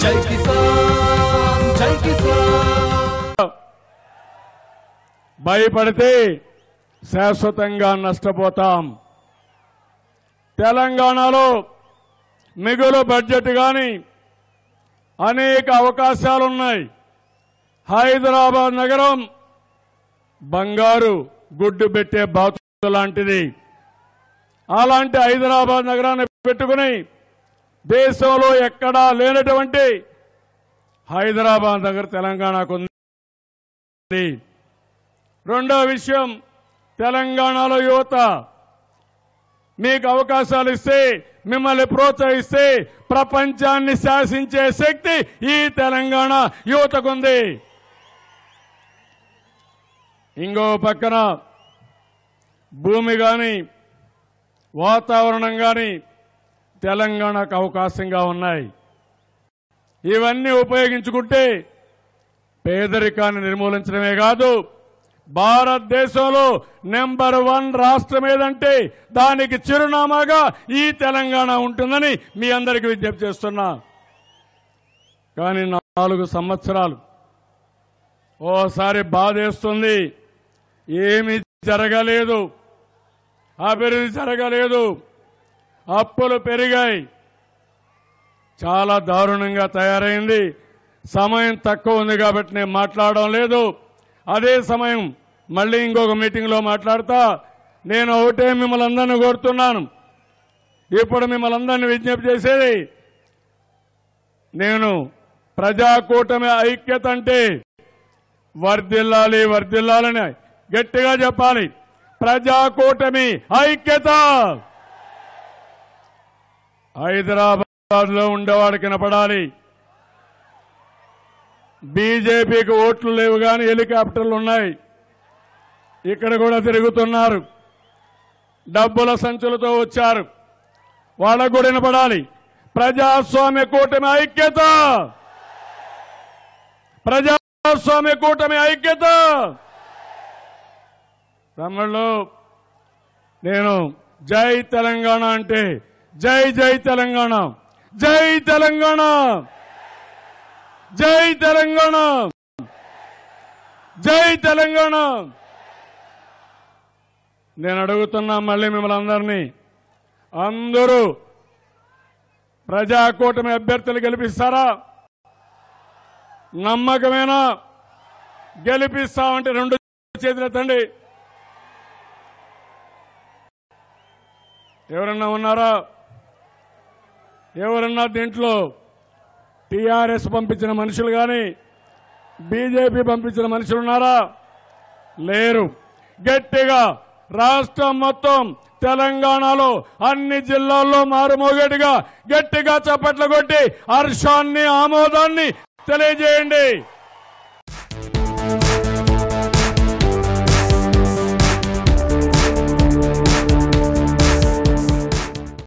జై కిసాన్ జై కిసాన్ భయపడితే శాశ్వతంగా నష్టపోతాం తెలంగాణలో మిగులు బడ్జెట్ కానీ అనేక అవకాశాలున్నాయి హైదరాబాద్ నగరం బంగారు గుడ్డు పెట్టే బాతు లాంటిది అలాంటి హైదరాబాద్ నగరాన్ని పెట్టుకుని దేశంలో ఎక్కడా లేనటువంటి హైదరాబాద్ నగర్ తెలంగాణకు ఉంది రెండో విషయం తెలంగాణలో యువత మీకు అవకాశాలు ఇస్తే మిమ్మల్ని ప్రోత్సహిస్తే ప్రపంచాన్ని శాసించే శక్తి ఈ తెలంగాణ యువతకుంది ఇంకో పక్కన భూమి కానీ వాతావరణం కానీ తెలంగాణకు అవకాశంగా ఉన్నాయి ఇవన్నీ ఉపయోగించుకుంటే పేదరికాన్ని నిర్మూలించడమే కాదు భారతదేశంలో నెంబర్ వన్ రాష్ట్రం ఏదంటే దానికి చిరునామాగా ఈ తెలంగాణ ఉంటుందని మీ అందరికీ విజ్ఞప్తి చేస్తున్నా కానీ నాలుగు సంవత్సరాలు ఓసారి బాధేస్తుంది ఏమీ జరగలేదు అభివృద్ధి జరగలేదు అప్పులు పెరిగాయి చాలా దారుణంగా తయారైంది సమయం తక్కువ ఉంది కాబట్టి నేను మాట్లాడడం లేదు అదే సమయం మళ్ళీ ఇంకొక మీటింగ్లో మాట్లాడతా నేను ఒకటే మిమ్మల్ని అందరినీ కోరుతున్నాను ఇప్పుడు మిమ్మల్ని అందరినీ విజ్ఞప్తి చేసేది నేను ప్రజాకూటమి ఐక్యత అంటే వర్ధిల్లాలి వర్ధిల్లాలని గట్టిగా చెప్పాలి ప్రజాకూటమి ఐక్యత హైదరాబాద్ లో ఉండేవాడు కనపడాలి బీజేపీకి ఓట్లు లేవు కానీ హెలికాప్టర్లు ఉన్నాయి ఇక్కడ కూడా తిరుగుతున్నారు డబ్బుల సంచులతో వచ్చారు వాళ్ళకు కూడా వినపడాలి ప్రజాస్వామ్య కూటమి ఐక్యత ప్రజాస్వామ్య కూటమి ఐక్యత తమిళలో నేను జై తెలంగాణ అంటే జై జై తెలంగాణ జై తెలంగాణ జై తెలంగాణ జై తెలంగాణ నేను అడుగుతున్నా మళ్ళీ మిమ్మల్ని అందరినీ అందరూ ప్రజాకూటమి అభ్యర్థులు గెలిపిస్తారా నమ్మకమేనా గెలిపిస్తామంటే రెండు చేతులు ఎత్తండి ఎవరన్నా ఉన్నారా ఎవరన్నా దీంట్లో టీఆర్ఎస్ పంపించిన మనుషులు కానీ బీజేపీ పంపించిన మనుషులు ఉన్నారా లేరు గట్టిగా రాష్ట్రం మొత్తం తెలంగాణలో అన్ని జిల్లాల్లో మారుమోగేట్టుగా గట్టిగా చప్పట్లు కొట్టి హర్షాన్ని ఆమోదాన్ని తెలియజేయండి